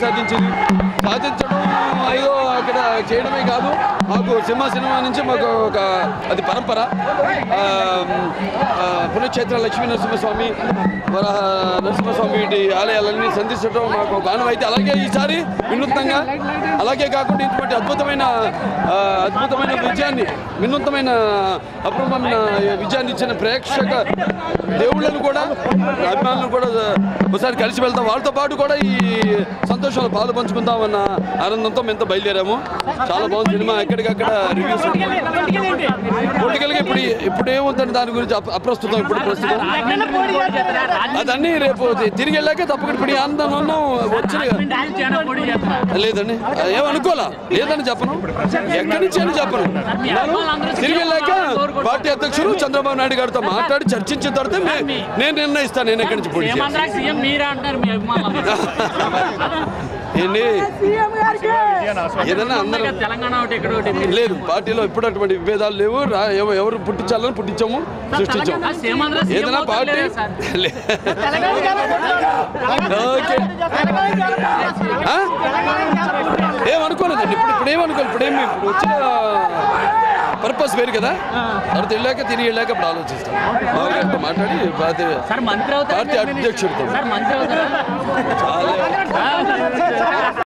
సాధించింది సాధించడం ఏదో అక్కడ చేయడమే కాదు మాకు సినిమా సినిమా నుంచి మాకు ఒక అది పరంపర ఆ, ఆ, పుణ్యక్షేత్ర లక్ష్మీ నరసింహస్వామి వరాహ నరసింహస్వామి వీటి ఆలయాలన్నీ సందర్శించడం మాకు ఒక ఆనవాయితీ అలాగే ఈసారి వినూత్నంగా అలాగే కాకుండా ఇటువంటి అద్భుతమైన ఆ, అద్భుతమైన విజయాన్ని వినూత్నమైన అపూర్వమైన విజయాన్ని ఇచ్చిన ప్రేక్షక దేవుళ్ళను కూడా అభిమానులను కూడా ఒకసారి కలిసి వెళ్తాం వాళ్ళతో పాటు కూడా ఈ సంతోషాలు పాలు పంచుకుందామన్న ఆనందంతో మేంతో బయలుదేరాము చాలా బాగుంది సినిమా ఎక్కడికక్కడ రివ్యూస్ పొలిటికల్గా ఇప్పుడు ఇప్పుడు ఏముందండి దాని గురించి అప్ర- అప్రస్తుతం ఇప్పుడు ప్రస్తుతం అదన్నీ రేపు తిరిగి వెళ్ళాక తప్పకుండా ఇప్పుడు ఈ ఆనందంలో వచ్చిన లేదండి ఏమనుకోలా లేదని చెప్పను ఎక్కడి నుంచి అని చెప్పను నేను తిరిగి వెళ్ళాక పార్టీ అధ్యక్షుడు చంద్రబాబు నాయుడు గారితో మాట్లాడి చర్చించిన తర్వాత నే- నేను నిర్ణయిస్తాను నేను ఎక్కడి నుంచి పోటీ చేయాలి. సీఎం సీఎం మీరే అంటున్నారు మీ అభిమానులు ఏంటి ఏదన్నా అందరూ తెలంగాణ ఒకటి ఇక్కడ ఒకటి మీరు- లేదు పార్టీలో ఇప్పుడు అటువంటి విభేదాలు లేవు రా- ఎవ- ఎవరు పుట్టించాలని పుట్టించాము సృష్టించాము ఆ సీఎం అందరూ సీఎం ఏదైనా అవుతారు పార్టీ లేదా సార్? లే- ఓకే ఆ? ఏమనుకోలేదండి ఇప్పుడు ఇప్పుడు ఏమనుకోలేదు ఇప్పుడు ఏమి ఇప్పుడు వచ్చిన పర్పస్ వేరు కదా తర్వాత వెళ్ళాక తిరిగి వెళ్ళాక ఇప్పుడు ఆలోచిస్తాం బాబు గారితో మాట్లాడి పార్టీ సార్ మంత్రి అవుతారు పార్టీ అధ్యక్షుడితో సార్ మంత్రి అవుతారా చాలా